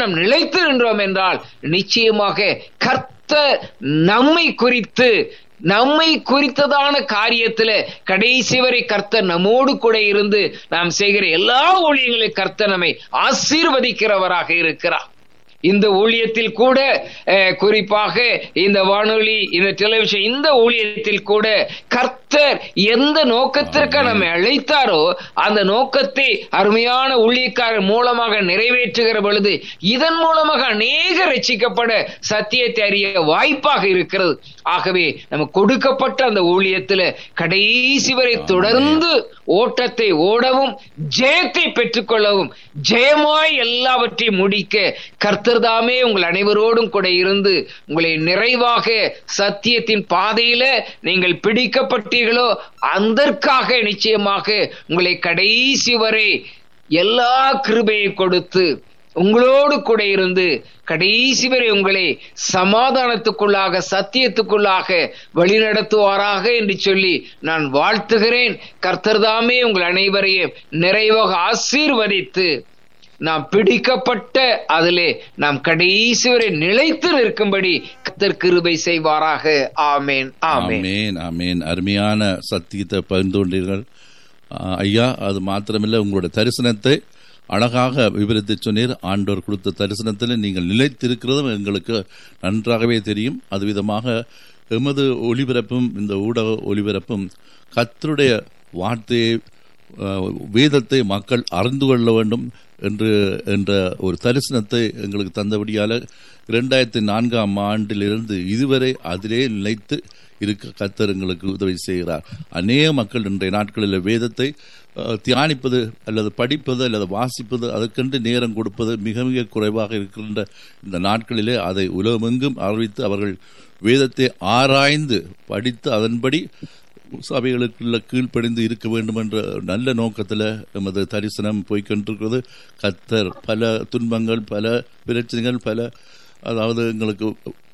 நாம் நிலைத்து நின்றோம் என்றால் நிச்சயமாக கர்த்தர் நம்மை குறித்து நம்மை குறித்ததான காரியத்துல கடைசி வரை கர்த்தர் நம்மோடு கூட இருந்து நாம் செய்கிற எல்லா ஊழியங்களையும் கர்த்தர் நம்மை ஆசீர்வதிக்கிறவராக இருக்கிறார் இந்த ஊழியத்தில் கூட அஹ், குறிப்பாக இந்த வானொலி இந்த டெலிவிஷன் இந்த ஊழியத்தில் கூட கர்த்தர் எந்த நோக்கத்திற்கு நம்மை அழைத்தாரோ அந்த நோக்கத்தை அருமையான ஊழியக்காரர் மூலமாக நிறைவேற்றுகிற பொழுது இதன் மூலமாக அநேக ரட்சிக்கப்பட சத்தியத்தை அறிய வாய்ப்பாக இருக்கிறது ஆகவே நமக்கு கொடுக்கப்பட்ட அந்த ஊழியத்துல கடைசி வரை தொடர்ந்து ஓட்டத்தை ஓடவும் ஜெயத்தை பெற்றுக்கொள்ளவும் ஜெயமாய் எல்லாவற்றையும் முடிக்க கர்த்தர்தாமே உங்கள் அனைவரோடும் கூட இருந்து உங்களை நிறைவாக சத்தியத்தின் பாதையில நீங்கள் பிடிக்கப்பட்டீர்களோ அதற்காக நிச்சயமாக உங்களை கடைசி வரை எல்லா கிருபையை கொடுத்து உங்களோடு கூட இருந்து கடைசி வரை உங்களை சமாதானத்துக்குள்ளாக சத்தியத்துக்குள்ளாக வழிநடத்துவாராக என்று சொல்லி நான் வாழ்த்துகிறேன் கர்த்தர்தாமே உங்கள் அனைவரையும் நிறைவாக ஆசீர்வதித்து நாம் பிடிக்கப்பட்ட அதிலே நாம் கடைசி வரை நிலைத்து நிற்கும்படி கர்த்தர் கிருபை செய்வாராக ஆமேன் ஆமேன் ஆமேன் ஆமேன் அருமையான சத்தியத்தை பகிர்ந்து கொண்டீர்கள் ஆ, ஐயா அது மாத்திரமில்லை உங்களுடைய தரிசனத்தை அழகாக விவரித்து சொன்னீர் ஆண்டவர் கொடுத்த தரிசனத்தில் நீங்கள் நிலைத்திருக்கிறதும் எங்களுக்கு நன்றாகவே தெரியும் அது விதமாக எமது ஒளிபரப்பும் இந்த ஊடக ஒளிபரப்பும் கர்த்தருடைய வார்த்தையை அஹ், வேதத்தை மக்கள் அறிந்து கொள்ள வேண்டும் என்று என்ற ஒரு தரிசனத்தை எங்களுக்கு தந்தபடியால இரண்டாயிரத்தி நான்காம் ஆண்டிலிருந்து இதுவரை அதிலே நிலைத்து இருக்க கர்த்தர் எங்களுக்கு உதவி செய்கிறார் அநேக மக்கள் இன்றைய நாட்களில் வேதத்தை அஹ், தியானிப்பது அல்லது படிப்பது அல்லது வாசிப்பது அதற்கென்று நேரம் கொடுப்பது மிக மிக குறைவாக இருக்கின்ற இந்த நாட்களிலே அதை உலகமெங்கும் அறிவித்து அவர்கள் வேதத்தை ஆராய்ந்து படித்து அதன்படி சபைகளுக்குள்ள கீழ்ப்படிந்து இருக்க வேண்டும் என்ற நல்ல நோக்கத்தில் நமது தரிசனம் போய்கொண்டிருக்கிறது கத்தர் பல துன்பங்கள் பல பிரச்சனைகள் பல அதாவது எங்களுக்கு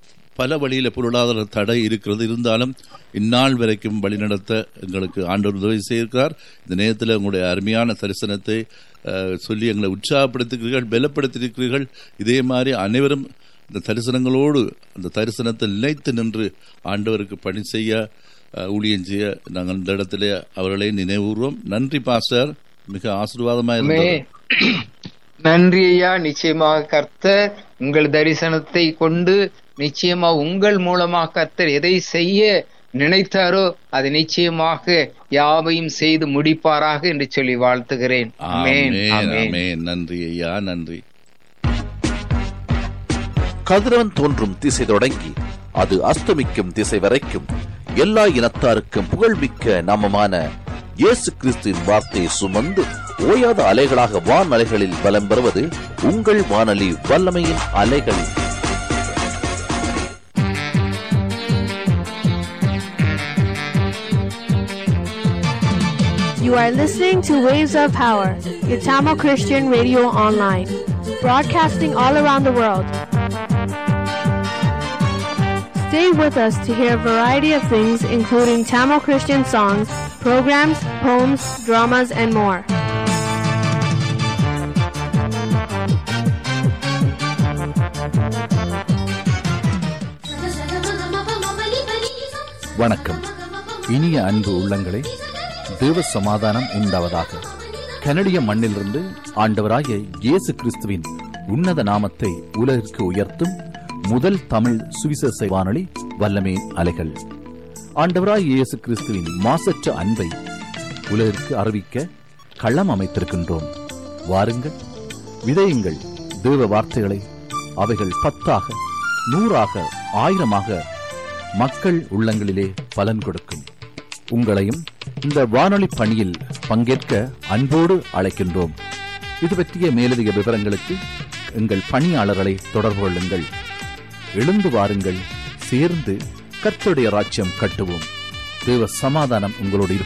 பல வழியில் பொருளாதார தடை இருக்கிறது இருந்தாலும் இந்நாள் வரைக்கும் வழிநடத்த எங்களுக்கு ஆண்டவர் உதவி செய்திருக்கிறார் இந்த நேரத்தில் உங்களுடைய அருமையான தரிசனத்தை அஹ், சொல்லி எங்களை உற்சாகப்படுத்துகிறீர்கள் பலப்படுத்தியிருக்கிறீர்கள் இதே மாதிரி அனைவரும் இந்த தரிசனங்களோடு அந்த தரிசனத்தில் நிலைத்து நின்று ஆண்டவருக்கு பணி செய்ய அஹ், ஊழியம் செய்ய நாங்கள் இந்த இடத்திலே அவர்களை நினைவுறுவோம் நன்றி பாஸ்டர் மிக ஆசீர்வாதமாக ஆமே. இருந்தது நன்றி ஐயா நிச்சயமாக கர்த்தர் உங்கள் தரிசனத்தை கொண்டு நிச்சயமா உங்கள் மூலமாக கர்த்தர் எதை செய்ய நினைத்தாரோ அது நிச்சயமாக யாவையும் செய்து முடிப்பாராக என்று சொல்லி வாழ்த்துகிறேன் ஆமென் ஆமென், ஆமென் ஆமென். நன்றி ஐயா நன்றி கதிரவன் தோன்றும் திசை தொடங்கி அது அஸ்தமிக்கும் திசை வரைக்கும் எல்லா இனத்தாருக்கும் புகழ்மிக்க நாமமான இயேசு கிறிஸ்துவின் வார்த்தையை சுமந்து ஓயாத அலைகளாக வான் அலைகளில் வலம் பெறுவது உங்கள் வானொலி வல்லமையின் அலைகள் You are listening to Waves of Power, your Tamil Christian radio online, broadcasting all around the world. Stay with us to hear a variety of things, including Tamil Christian songs, programs, poems, dramas, and more. வணக்கம் இனிய அன்பு உள்ளங்களே தேவ சமாதானம் உண்டாவதாக கனடிய மண்ணிலிருந்து ஆண்டவராகிய இயேசு கிறிஸ்துவின் உன்னத நாமத்தை உலகிற்கு உயர்த்தும் முதல் தமிழ் சுவிசேஷ வானொலி வல்லமே அலைகள் ஆண்டவராகிய இயேசு கிறிஸ்துவின் மாசற்ற அன்பை உலகிற்கு அறிவிக்க களம் அமைத்திருக்கின்றோம் வாருங்கள் விதையுங்கள் தேவ வார்த்தைகளை அவைகள் பத்தாக நூறாக ஆயிரமாக மக்கள் உள்ளங்களிலே பலன் கொடுக்கும் உங்களையும் இந்த வானொலி பணியில் பங்கேற்க அன்போடு அழைக்கின்றோம் இது பற்றிய மேலதிக விவரங்களுக்கு எங்கள் பணியாளர்களை தொடர்பு கொள்ளுங்கள் எழுந்து வாருங்கள் சேர்ந்து கர்த்தருடைய ராஜ்யம் கட்டுவோம் தேவ சமாதானம் உங்களோடு இருப்பதாக